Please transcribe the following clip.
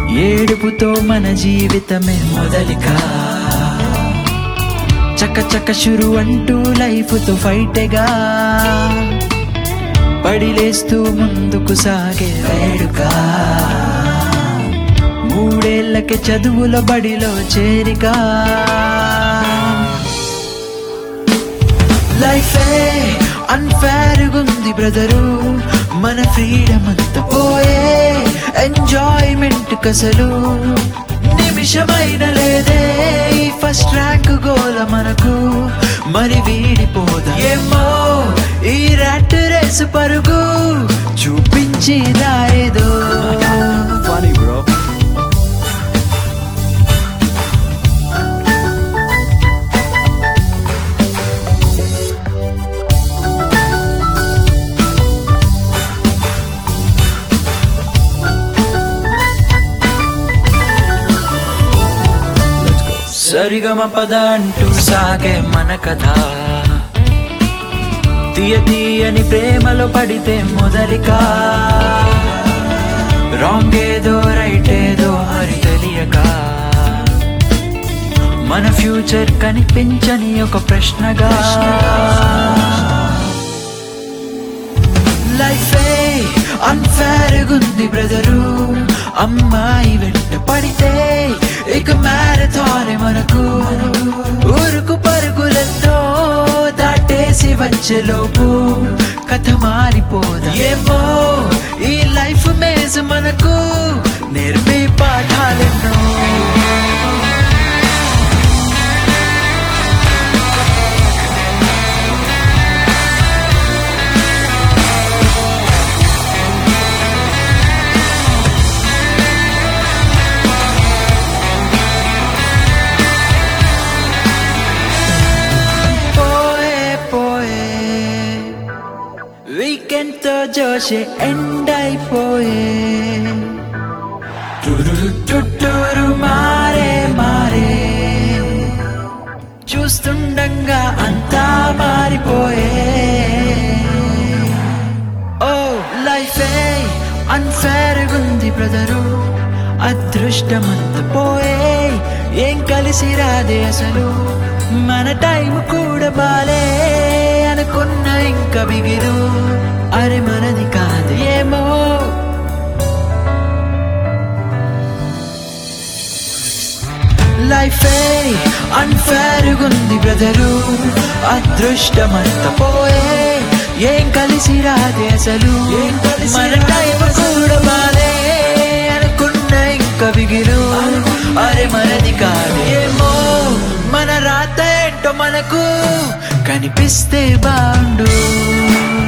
ఏడుపుతో మన జీవితమే మొదలికా చక్క చక్క షురు అంటూ లైఫ్ తో ఫైటేగా పడిలేస్తూ ముందుకు సాగే వేడుక మూడేళ్లకి చదువుల బడిలో చేరిక లైఫే అన్ఫేర్ గుంది బ్రదరు మన ఫ్రీడమ్ అంతా పోయే ఎంజాయ్మెంట్ కసలు నిమిషమైన లేదే ఈ ఫస్ట్ ర్యాంక్ గోల మనకు మరి వీడిపోదా ఏమో ఈ ర్యాట్ రేసు పరుగు చూపించి రాయేదో Funny, bro. సరిగమ పద అంటూ సాగే మన కథ తీయ తీయని ప్రేమలో పడితే మొదలిక రాంగ్ ఏదో రైట్ ఏదో మరి తెలియక మన ఫ్యూచర్ కనిపించని ఒక ప్రశ్నగా లైఫే అన్ఫేర్ గుంది బ్రదరు అమ్మాయి వెంట పడితే ఇక మ్యారథాన్ మనకు ఊరుకు పరుగులతో దాటేసి వచ్చేలోపు కథ మారిపోదా ఏమో ఈ లైఫ్ మేజ్ మనకు నేర్పే పాఠాలెన్నో పోయే పోయే వీకెండ్ తో జోషే ఎండ్ అయిపోయే టురురు చుట్టూరు మారే మారే చూస్తుండగా అంతా మారిపోయే ఓ లైఫే అన్ఫేర్ గుంది బ్రదరు అదృష్టమంత పోయే ఏం కలిసి రాదే అసలు మన టైం కూడా బాలే అనుకున్న ఇంకా బిగిరు అరే మనది కాదు ఏమో లైఫే అన్ఫేర్ గుంది బ్రదరు అదృష్టమంత పోయే ఏం కలిసి రాదే అసలు మన టైం కూడా బాలే అనుకున్న ఇంకా బిగిరు అరే మనది కాదు ఏమో మన రాత ఏంటో మనకు కనిపిస్తే బాగుండు